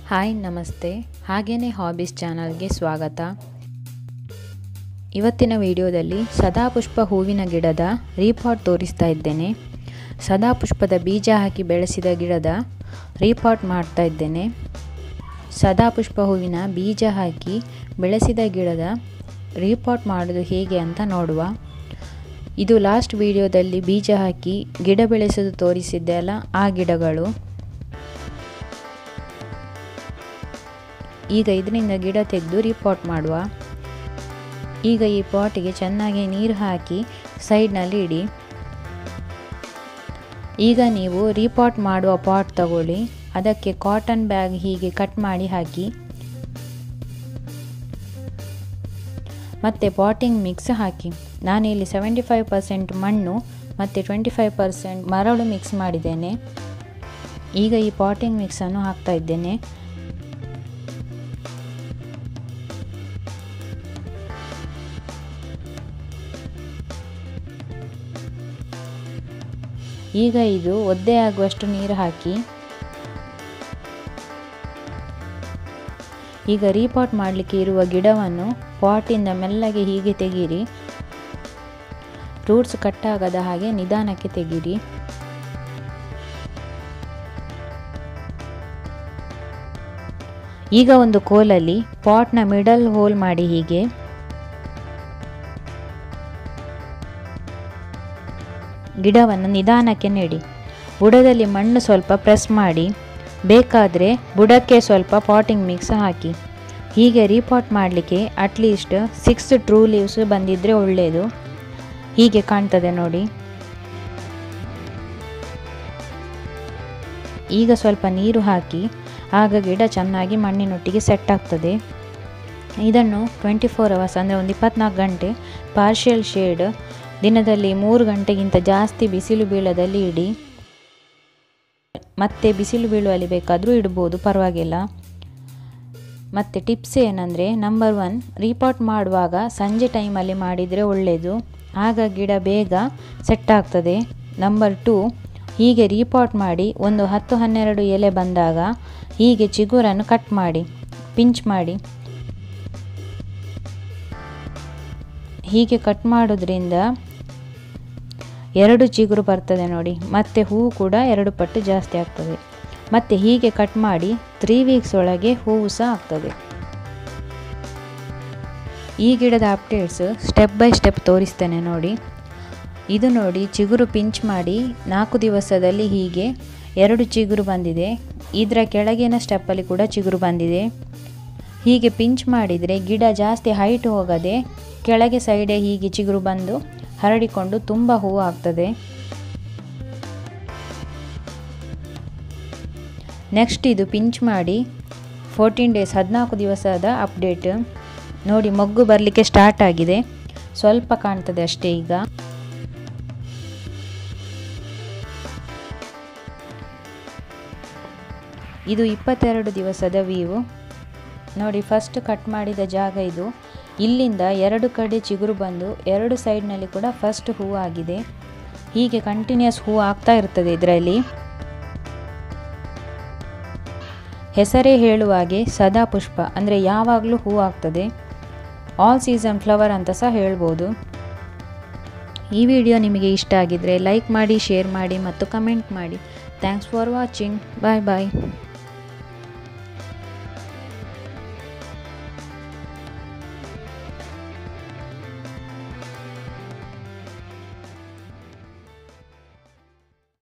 hi ನಮಸ್ತೆ ಹಾಗೇನೇ hobbies ಚಾನಲ್ಗೆ ಸ್ವಾಗತ ಇವತ್ತಿನ ವಿಡಿಯೋದಲ್ಲಿ ಸದಾಪುಷ್ಪ ಹೂವಿನ ಗಿಡದ ರೀಪಾಟ್ ತೋರಿಸ್ತಾ ಇದ್ದೇನೆ ಸದಾಪುಷ್ಪದ ಬೀಜ ಹಾಕಿ ಬೆಳೆಸಿದ ಗಿಡದ ರೀಪಾಟ್ ಮಾಡ್ತಾ ಇದ್ದೇನೆ ಸದಾಪುಷ್ಪ ಹೂವಿನ ಬೀಜ ಹಾಕಿ ಬೆಳೆಸಿದ ಗಿಡದ ರೀಪಾಟ್ ಮಾಡೋದು ಹೇಗೆ ಅಂತ ನೋಡುವ ಇದು ಲಾಸ್ಟ್ ವಿಡಿಯೋದಲ್ಲಿ ಬೀಜ ಹಾಕಿ ಗಿಡ ಬೆಳೆಸೋದು ತೋರಿಸಿದ್ದೆ ಅಲ್ಲ ಆ ಗಿಡಗಳು ಈಗ ಇದರಿಂದ ಗಿಡ ತೆಗೆದು ರೀಪಾಟ್ ಮಾಡುವ ಈಗ ಈ ಪಾಟಿಗೆ ಚೆನ್ನಾಗಿ ನೀರು ಹಾಕಿ ಸೈಡ್ನಲ್ಲಿ ಇಡಿ ಈಗ ನೀವು ರೀಪಾಟ್ ಮಾಡುವ ಪಾಟ್ ತಗೊಳ್ಳಿ ಅದಕ್ಕೆ ಕಾಟನ್ ಬ್ಯಾಗ್ ಹೀಗೆ ಕಟ್ ಮಾಡಿ ಹಾಕಿ ಮತ್ತು ಪಾಟಿಂಗ್ ಮಿಕ್ಸ್ ಹಾಕಿ ನಾನಿಲ್ಲಿ ಸೆವೆಂಟಿ ಫೈವ್ ಪರ್ಸೆಂಟ್ ಮಣ್ಣು ಮತ್ತು ಟ್ವೆಂಟಿ ಫೈವ್ ಪರ್ಸೆಂಟ್ ಮರಳು ಮಿಕ್ಸ್ ಮಾಡಿದ್ದೇನೆ ಈಗ ಈ ಪಾಟಿಂಗ್ ಮಿಕ್ಸನ್ನು ಹಾಕ್ತಾ ಇದ್ದೇನೆ ಈಗ ಇದು ಒದ್ದೆ ಆಗುವಷ್ಟು ನೀರು ಹಾಕಿ ಈಗ ರೀಪಾಟ್ ಮಾಡಲಿಕ್ಕೆ ಇರುವ ಗಿಡವನ್ನು ಪಾಟಿಂದ ಮೆಲ್ಲಗೆ ಹೀಗೆ ತೆಗೀರಿ ರೂಟ್ಸ್ ಕಟ್ಟಾಗದ ಹಾಗೆ ನಿಧಾನಕ್ಕೆ ತೆಗೀರಿ ಈಗ ಒಂದು ಕೋಲಲ್ಲಿ ಪಾಟ್ನ ಮಿಡಲ್ ಹೋಲ್ ಮಾಡಿ ಹೀಗೆ ಗಿಡವನ್ನು ನಿಧಾನಕ್ಕೆ ನೆಡಿ ಬುಡದಲ್ಲಿ ಮಣ್ಣು ಸ್ವಲ್ಪ ಪ್ರೆಸ್ ಮಾಡಿ ಬೇಕಾದರೆ ಬುಡಕ್ಕೆ ಸ್ವಲ್ಪ ಪಾಟಿಂಗ್ ಮಿಕ್ಸ್ ಹಾಕಿ ಹೀಗೆ ರೀಪಾಟ್ ಮಾಡಲಿಕ್ಕೆ ಅಟ್ಲೀಸ್ಟ್ ಸಿಕ್ಸ್ ಟ್ರೂ ಲೀವ್ಸ್ ಬಂದಿದ್ದರೆ ಒಳ್ಳೆಯದು ಹೀಗೆ ಕಾಣ್ತದೆ ನೋಡಿ ಈಗ ಸ್ವಲ್ಪ ನೀರು ಹಾಕಿ ಆಗ ಗಿಡ ಚೆನ್ನಾಗಿ ಮಣ್ಣಿನೊಟ್ಟಿಗೆ ಸೆಟ್ ಆಗ್ತದೆ ಇದನ್ನು ಟ್ವೆಂಟಿ ಫೋರ್ ಅವರ್ಸ್ ಅಂದರೆ ಒಂದು ಇಪ್ಪತ್ನಾಲ್ಕು ಗಂಟೆ ಪಾರ್ಷಿಯಲ್ ಶೇಡ್ ದಿನದಲ್ಲಿ ಮೂರು ಗಂಟೆಗಿಂತ ಜಾಸ್ತಿ ಬಿಸಿಲು ಬೀಳದಲ್ಲಿ ಇಡಿ ಮತ್ತೆ ಬಿಸಿಲು ಬೀಳುವಲ್ಲಿ ಬೇಕಾದರೂ ಇಡ್ಬೋದು ಪರವಾಗಿಲ್ಲ ಮತ್ತು ಟಿಪ್ಸ್ ಏನಂದರೆ ನಂಬರ್ ಒನ್ ರೀಪಾಟ್ ಮಾಡುವಾಗ ಸಂಜೆ ಟೈಮಲ್ಲಿ ಮಾಡಿದರೆ ಒಳ್ಳೆಯದು ಆಗ ಗಿಡ ಬೇಗ ಸೆಟ್ ಆಗ್ತದೆ ನಂಬರ್ ಟೂ ಹೀಗೆ ರೀಪಾಟ್ ಮಾಡಿ ಒಂದು ಹತ್ತು ಹನ್ನೆರಡು ಎಲೆ ಬಂದಾಗ ಹೀಗೆ ಚಿಗುರನ್ನು ಕಟ್ ಮಾಡಿ ಪಿಂಚ್ ಮಾಡಿ ಹೀಗೆ ಕಟ್ ಮಾಡೋದ್ರಿಂದ ಎರಡು ಚಿಗುರು ಬರ್ತದೆ ನೋಡಿ ಮತ್ತು ಹೂವು ಕೂಡ ಎರಡು ಪಟ್ಟು ಜಾಸ್ತಿ ಆಗ್ತದೆ ಮತ್ತು ಹೀಗೆ ಕಟ್ ಮಾಡಿ ತ್ರೀ ವೀಕ್ಸ್ ಒಳಗೆ ಹೂವು ಸಹ ಆಗ್ತದೆ ಈ ಗಿಡದ ಅಪ್ಡೇಟ್ಸ್ ಸ್ಟೆಪ್ ಬೈ ಸ್ಟೆಪ್ ತೋರಿಸ್ತೇನೆ ನೋಡಿ ಇದು ನೋಡಿ ಚಿಗುರು ಪಿಂಚ್ ಮಾಡಿ ನಾಲ್ಕು ದಿವಸದಲ್ಲಿ ಹೀಗೆ ಎರಡು ಚಿಗುರು ಬಂದಿದೆ ಇದರ ಕೆಳಗಿನ ಸ್ಟೆಪ್ಪಲ್ಲಿ ಕೂಡ ಚಿಗುರು ಬಂದಿದೆ ಹೀಗೆ ಪಿಂಚ್ ಮಾಡಿದರೆ ಗಿಡ ಜಾಸ್ತಿ ಹೈಟ್ ಹೋಗದೆ ಕೆಳಗೆ ಸೈಡೆ ಹೀಗೆ ಚಿಗುರು ಬಂದು ಹರಡಿಕೊಂಡು ತುಂಬ ಹೂವು ಆಗ್ತದೆ ನೆಕ್ಸ್ಟ್ ಇದು ಪಿಂಚ್ ಮಾಡಿ ಫೋರ್ಟೀನ್ ಡೇಸ್ ಹದಿನಾಲ್ಕು ದಿವಸದ ಅಪ್ಡೇಟ್ ನೋಡಿ ಮೊಗ್ಗು ಬರಲಿಕ್ಕೆ ಸ್ಟಾರ್ಟ್ ಆಗಿದೆ ಸ್ವಲ್ಪ ಕಾಣ್ತದೆ ಅಷ್ಟೇ ಈಗ ಇದು ಇಪ್ಪತ್ತೆರಡು ದಿವಸದ ವೀವು ನೋಡಿ ಫಸ್ಟ್ ಕಟ್ ಮಾಡಿದ ಜಾಗ ಇದು ಇಲ್ಲಿಂದ ಎರಡು ಕಡೆ ಚಿಗುರು ಬಂದು ಎರಡು ಸೈಡ್ನಲ್ಲಿ ಕೂಡ ಫಸ್ಟ್ ಹೂವು ಆಗಿದೆ ಹೀಗೆ ಕಂಟಿನ್ಯೂಸ್ ಹೂವು ಆಗ್ತಾ ಇರ್ತದೆ ಇದರಲ್ಲಿ ಹೆಸರೇ ಹೇಳುವಾಗೆ ಸದಾ ಪುಷ್ಪ ಅಂದರೆ ಯಾವಾಗಲೂ ಹೂವು ಆಗ್ತದೆ ಆಲ್ ಸೀಸನ್ ಫ್ಲವರ್ ಅಂತ ಸಹ ಹೇಳ್ಬೋದು ಈ ವಿಡಿಯೋ ನಿಮಗೆ ಇಷ್ಟ ಆಗಿದ್ದರೆ ಲೈಕ್ ಮಾಡಿ ಶೇರ್ ಮಾಡಿ ಮತ್ತು ಕಮೆಂಟ್ ಮಾಡಿ thanks for watching bye bye